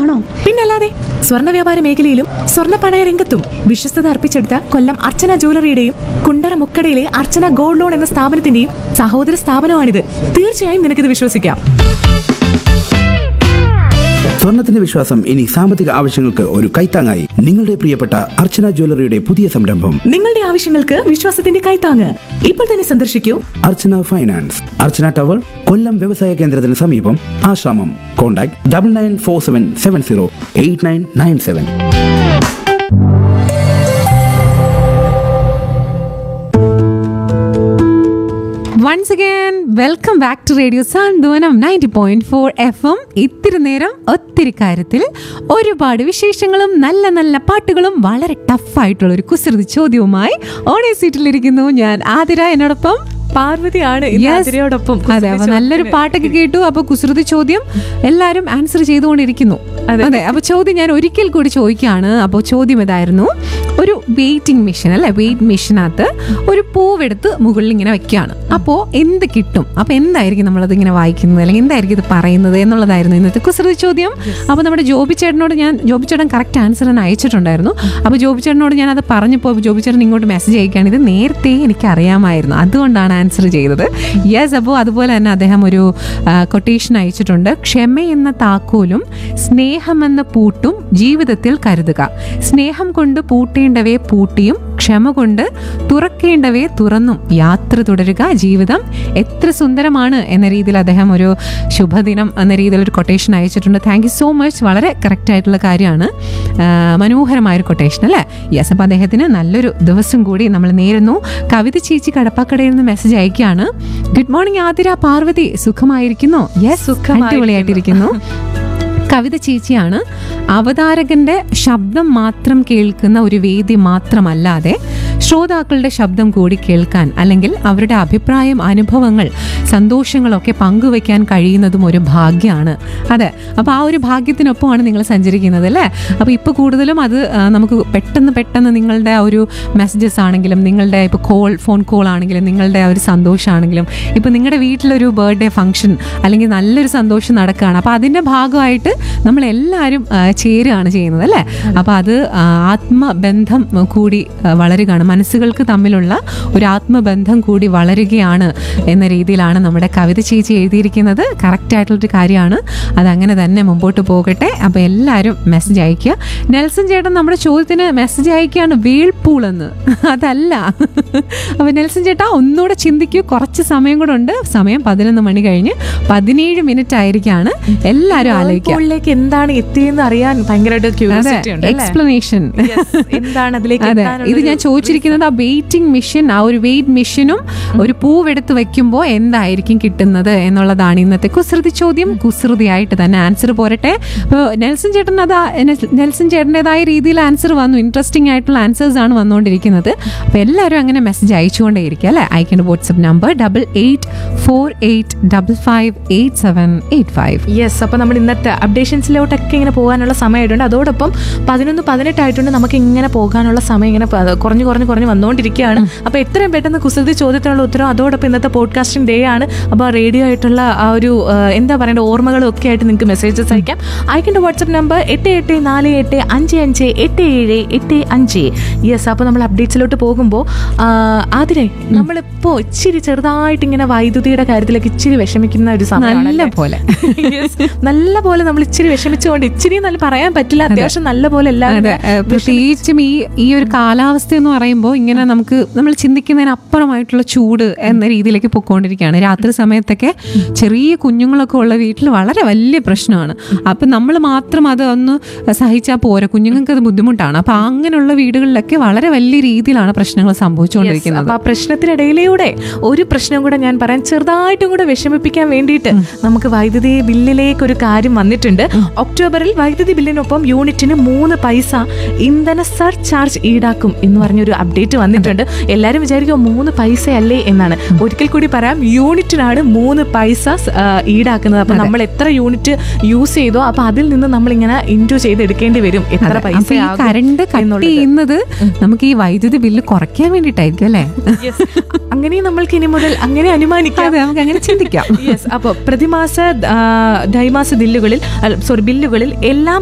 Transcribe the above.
സത്യമാണോ പിന്നല്ലാതെ സ്വർണ്ണ വ്യാപാര മേഖലയിലും സ്വർണ്ണ പണയ രംഗത്തും വിശ്വസ്തത അർപ്പിച്ചെടുത്ത കൊല്ലം അർച്ചന ജ്വല്ലറിയുടെയും കുണ്ടറ മുക്കടയിലെ അർച്ചന ഗോൾഡ് ലോൺ എന്ന സ്ഥാപനത്തിന്റെയും സഹോദര സ്ഥാപനമാണിത് തീർച്ചയായും നിനക്കിത് വിശ്വസിക്കാം സ്വർണത്തിന്റെ വിശ്വാസം ഇനി സാമ്പത്തിക ആവശ്യങ്ങൾക്ക് ഒരു കൈത്താങ്ങായി നിങ്ങളുടെ പ്രിയപ്പെട്ട അർച്ചന ജ്വല്ലറിയുടെ പുതിയ സംരംഭം നിങ്ങളുടെ ആവശ്യങ്ങൾക്ക് വിശ്വാസത്തിന്റെ കൈത്താങ്ങ് ഇപ്പോൾ തന്നെ സന്ദർശിക്കൂ അർച്ചന ഫൈനാൻസ് അർച്ചന ടവർ കൊല്ലം വ്യവസായ കേന്ദ്രത്തിന് സമീപം ആശ്രമം contact double nine four seven seven zero eight nine nine seven once again welcome back to radio Santhwanam ninety point four F M ഇത്തിരി നേരം ഒത്തിരി കാര്യത്തിൽ ഒരുപാട് വിശേഷങ്ങളും നല്ല നല്ല പാട്ടുകളും വളരെ ടഫായിട്ടുള്ള ഒരു കുസൃതി ചോദ്യവുമായി ഓണേ സീറ്റിലിരിക്കുന്നു ഞാൻ ആതിര എന്നോടൊപ്പം പാർവതിയാണ് Yes. അതെ അപ്പൊ നല്ലൊരു പാട്ടൊക്കെ കേട്ടു അപ്പൊ കുസൃതി ചോദ്യം എല്ലാരും ആൻസർ ചെയ്തുകൊണ്ടിരിക്കുന്നു അതെ അപ്പൊ ചോദ്യം ഞാൻ ഒരിക്കൽ കൂടി ചോദിക്കുകയാണ് അപ്പോൾ ചോദ്യം ഇതായിരുന്നു ഒരു വെയിറ്റിംഗ് മെഷീൻ അല്ലെ വെയിറ്റ് മെഷീനകത്ത് ഒരു പൂവെടുത്ത് മുകളിൽ ഇങ്ങനെ വെക്കുകയാണ് അപ്പോൾ എന്ത് കിട്ടും അപ്പൊ എന്തായിരിക്കും നമ്മളത് ഇങ്ങനെ വായിക്കുന്നത് അല്ലെങ്കിൽ എന്തായിരിക്കും ഇത് പറയുന്നത് എന്നുള്ളതായിരുന്നു ഇന്നത്തെ കുസൃതി ചോദ്യം അപ്പൊ നമ്മുടെ ജോബി ചേട്ടനോട് ഞാൻ ജോബി ചേട്ടൻ കറക്റ്റ് ആൻസർ തന്നെ അയച്ചിട്ടുണ്ടായിരുന്നു അപ്പൊ ജോബി ചേട്ടനോട് ഞാൻ അത് പറഞ്ഞപ്പോൾ ജോബി ചേട്ടൻ ഇങ്ങോട്ട് മെസ്സേജ് അയക്കുകയാണ് ഇത് നേരത്തെ എനിക്ക് അറിയാമായിരുന്നു അതുകൊണ്ടാണ് ആൻസർ ചെയ്തത് യെസ് അപ്പോൾ അതുപോലെ തന്നെ അദ്ദേഹം ഒരു കൊട്ടേഷൻ അയച്ചിട്ടുണ്ട് ക്ഷമ എന്ന താക്കോലും സ്നേഹമെന്ന പൂട്ടും ജീവിതത്തിൽ കരുതുക സ്നേഹം കൊണ്ട് പൂട്ടേണ്ടവയെ പൂട്ടിയും ക്ഷമ കൊണ്ട് തുറക്കേണ്ടവയെ തുറന്നും യാത്ര തുടരുക ജീവിതം എത്ര സുന്ദരമാണ് എന്ന രീതിയിൽ അദ്ദേഹം ഒരു ശുഭദിനം എന്ന രീതിയിൽ ഒരു കൊട്ടേഷൻ അയച്ചിട്ടുണ്ട് താങ്ക് യു സോ മച്ച് വളരെ കറക്റ്റ് ആയിട്ടുള്ള കാര്യമാണ് ആ, മനോഹരമായ ഒരു കൊട്ടേഷൻ അല്ലേ യെസ് അപ്പോൾ അദ്ദേഹത്തിന് നല്ലൊരു ദിവസം കൂടി നമ്മൾ നേരുന്നു കവിത ചേച്ചി കടപ്പാക്കടയിൽ നിന്ന് മെസ്സേജ് അയക്കുകയാണ് ഗുഡ് മോർണിംഗ് ആതിര പാർവതി സുഖമായിരിക്കുന്നു യെസ് അടിപൊളിയായിട്ടിരിക്കുന്നു കവിത ചേച്ചിയാണ് അവതാരകന്റെ ശബ്ദം മാത്രം കേൾക്കുന്ന ഒരു വേദി മാത്രമല്ലാതെ ശ്രോതാക്കളുടെ ശബ്ദം കൂടി കേൾക്കാൻ അല്ലെങ്കിൽ അവരുടെ അഭിപ്രായം അനുഭവങ്ങൾ സന്തോഷങ്ങളൊക്കെ പങ്കുവെക്കാൻ കഴിയുന്നതും ഒരു ഭാഗ്യമാണ് അതെ അപ്പോൾ ആ ഒരു ഭാഗ്യത്തിനൊപ്പമാണ് നിങ്ങൾ സഞ്ചരിക്കുന്നത് അല്ലേ അപ്പോൾ ഇപ്പോൾ കൂടുതലും അത് ആ, നമുക്ക് പെട്ടെന്ന് പെട്ടെന്ന് നിങ്ങളുടെ ആ ഒരു മെസ്സേജസ് ആണെങ്കിലും നിങ്ങളുടെ ഇപ്പോൾ കോൾ ഫോൺ കോൾ ആണെങ്കിലും നിങ്ങളുടെ ആ ഒരു സന്തോഷമാണെങ്കിലും ഇപ്പോൾ നിങ്ങളുടെ വീട്ടിലൊരു ബർത്ത്ഡേ ഫംഗ്ഷൻ അല്ലെങ്കിൽ നല്ലൊരു സന്തോഷം നടക്കുകയാണ് അപ്പോൾ അതിൻ്റെ ഭാഗമായിട്ട് നമ്മളെല്ലാവരും ആ, ചേരുകയാണ് ചെയ്യുന്നത് അല്ലേ അപ്പോൾ അത് ആ, ആത്മബന്ധം കൂടി ആ, വളരുകയാണ് മനസ്സുകൾക്ക് തമ്മിലുള്ള ഒരു ആത്മബന്ധം കൂടി വളരുകയാണ് എന്ന രീതിയിലാണ് നമ്മുടെ കവിത ചേച്ചി എഴുതിയിരിക്കുന്നത് കറക്റ്റ് ആയിട്ടുള്ളൊരു കാര്യമാണ് അതങ്ങനെ തന്നെ മുമ്പോട്ട് പോകട്ടെ അപ്പോൾ എല്ലാവരും മെസ്സേജ് അയക്കുക നെൽസൺ ചേട്ടൻ നമ്മുടെ ചോദ്യത്തിന് മെസ്സേജ് അയക്കുകയാണ് വീൾപൂൾ എന്ന് അതല്ല അപ്പോൾ നെൽസൺ ചേട്ടാ ഒന്നുകൂടെ ചിന്തിക്കൂ കുറച്ച് സമയം കൂടെ ഉണ്ട് സമയം പതിനൊന്ന് മണി കഴിഞ്ഞ് പതിനേഴ് മിനിറ്റ് ആയിരിക്കാണ് എല്ലാവരും ആലോചിക്കുക ലേക്ക് എന്താണ് എത്തിയെന്ന് അറിയാൻ ഭയങ്കരമായിട്ട് അതെ ക്യൂരിയോസിറ്റി ഉണ്ട് അല്ലേ? Explanation Yes. എന്താണ് അതിലേക്ക് അതെ എത്താനുള്ള ഇത് ഞാൻ ഒരു ചോദിച്ചിരിക്കുന്നത് ആ വെയിറ്റിംഗ് മെഷീൻ ആ ഒരു വെയിറ്റ് മെഷീനും ഒരു പൂവെടുത്ത് വെക്കുമ്പോൾ എന്തായിരിക്കും കിട്ടുന്നത് എന്നുള്ളതാണ് ഇന്നത്തെ കുസൃതി ചോദ്യം കുസൃതിയായിട്ട് തന്നെ ആൻസർ പോരട്ടെ അപ്പോൾ നെൽസൺ ചേട്ടൻ അത് ആ- നെൽ- നെൽസൺ ചേട്ടൻ്റെതായ രീതിയിൽ ആൻസർ വന്നു ഇൻട്രസ്റ്റിംഗ് ആയിട്ടുള്ള ആൻസേഴ്സ് ആണ് വന്നുകൊണ്ടിരിക്കുന്നത് അപ്പോൾ എല്ലാവരും അങ്ങനെ മെസ്സേജ് അയച്ചുകൊണ്ടേയിരിക്കും അല്ലേ അയക്കേണ്ട WhatsApp number double eight four eight double five eight seven eight five yes അപ്പോൾ നമ്മൾ ഇന്നത്തെ അപ്ഡേഷൻസിലോട്ടൊക്കെ ഇങ്ങനെ പോകാനുള്ള സമയമായിട്ടുണ്ട് അതോടൊപ്പം പതിനൊന്ന് പതിനെട്ടായിട്ടുണ്ട് നമുക്ക് ഇങ്ങനെ പോകാനുള്ള സമയം ഇങ്ങനെ പ- കുറഞ്ഞ് കുറഞ്ഞ് കുറഞ്ഞ് വന്നുകൊണ്ടിരിക്കുകയാണ് അപ്പോൾ എത്രയും പെട്ടെന്ന് കുസൃതി ചോദ്യത്തിനുള്ള ഉത്തരം അതോടൊപ്പം ഇന്നത്തെ പോഡ്കാസ്റ്റിംഗ് ഡേ ആണ് അപ്പോൾ റേഡിയോ ആയിട്ടുള്ള ആ ഒരു ആ, എന്താ പറയേണ്ട ഓർമ്മകളും ഒക്കെ ആയിട്ട് നിങ്ങൾക്ക് മെസ്സേജസ് അയക്കാം അയക്കേണ്ട വാട്സപ്പ് നമ്പർ എട്ട് എട്ട് നാല് എട്ട് അഞ്ച് അഞ്ച് എട്ട് ഏഴ് എട്ട് അഞ്ച് യെസ് അപ്പോൾ നമ്മൾ അപ്ഡേറ്റ്സിലോട്ട് പോകുമ്പോൾ അതിനെ നമ്മളിപ്പോൾ ഇച്ചിരി ചെറുതായിട്ട് ഇങ്ങനെ വൈദ്യുതിയുടെ കാര്യത്തിലേക്ക് ഇച്ചിരി വിഷമിക്കുന്ന ഒരു സമയമാണ് നല്ല പോലെ Yes. നല്ല പോലെ നമ്മൾ ഇച്ചിരി വിഷമിച്ചുകൊണ്ട് ഇച്ചിരി നല്ല പറയാൻ പറ്റില്ല അത്യാവശ്യം നല്ല പോലെ എല്ലാവരും അതെ ഏഹ് പ്രത്യേകിച്ചും ഈ ഈ ഒരു കാലാവസ്ഥ എന്ന് പറയുമ്പോൾ ഇങ്ങനെ നമുക്ക് നമ്മൾ ചിന്തിക്കുന്നതിന് അപ്പുറമായിട്ടുള്ള ചൂട് എന്ന രീതിയിലേക്ക് പൊക്കോണ്ടിരിക്കുകയാണ് രാത്രി സമയത്തൊക്കെ ചെറിയ കുഞ്ഞുങ്ങളൊക്കെ ഉള്ള വീട്ടിൽ വളരെ വലിയ പ്രശ്നമാണ് അപ്പം നമ്മൾ മാത്രം അത് ഒന്ന് സഹിച്ചാൽ പോരാ കുഞ്ഞുങ്ങൾക്ക് അത് ബുദ്ധിമുട്ടാണ് അപ്പം അങ്ങനെയുള്ള വീടുകളിലൊക്കെ വളരെ വലിയ രീതിയിലാണ് പ്രശ്നങ്ങൾ സംഭവിച്ചുകൊണ്ടിരിക്കുന്നത് അപ്പൊ ആ പ്രശ്നത്തിനിടയിലൂടെ ഒരു പ്രശ്നം കൂടെ ഞാൻ പറയാൻ ചെറുതായിട്ടും കൂടെ വിഷമിപ്പിക്കാൻ വേണ്ടിയിട്ട് നമുക്ക് വൈദ്യുതി ബില്ലിലേക്ക് ഒരു കാര്യം വന്നിട്ടുണ്ട് ഒക്ടോബറിൽ വൈദ്യുതി ബില്ലിനൊപ്പം യൂണിറ്റിന് മൂന്ന് പൈസ ഇന്ധന സർചാർജ് ഈടാക്കും എന്ന് പറഞ്ഞൊരു അപ്ഡേറ്റ് വന്നിട്ടുണ്ട് എല്ലാവരും വിചാരിക്കും മൂന്ന് പൈസ അല്ലേ എന്നാണ് ഒരിക്കൽ കൂടി പറയാം യൂണിറ്റിനാണ് മൂന്ന് പൈസ ആ, ഈടാക്കുന്നത് അപ്പൊ നമ്മൾ എത്ര യൂണിറ്റ് യൂസ് ചെയ്തോ അപ്പൊ അതിൽ നിന്ന് നമ്മൾ ഇങ്ങനെ ഇൻറ്റു ചെയ്ത് എടുക്കേണ്ടി വരും എത്ര പൈസ അപ്പൊ ഈ കറണ്ട് കട്ട് ചെയ്യുന്നത് നമുക്ക് ഈ വൈദ്യുതി ബില്ല് കുറയ്ക്കാൻ വേണ്ടിയിട്ടായിരിക്കും അല്ലേ Yes. അങ്ങനെ നമ്മൾക്ക് ഇനി മുതൽ അങ്ങനെ അനുമാനിക്കാം അതെ നമുക്ക് അങ്ങനെ ചിന്തിക്കാം യെസ് അപ്പോൾ പ്രതിമാസ ആ, ദ്വൈമാസ ബില്ലുകളിൽ സോറി ബില്ലുകളിൽ എല്ലാം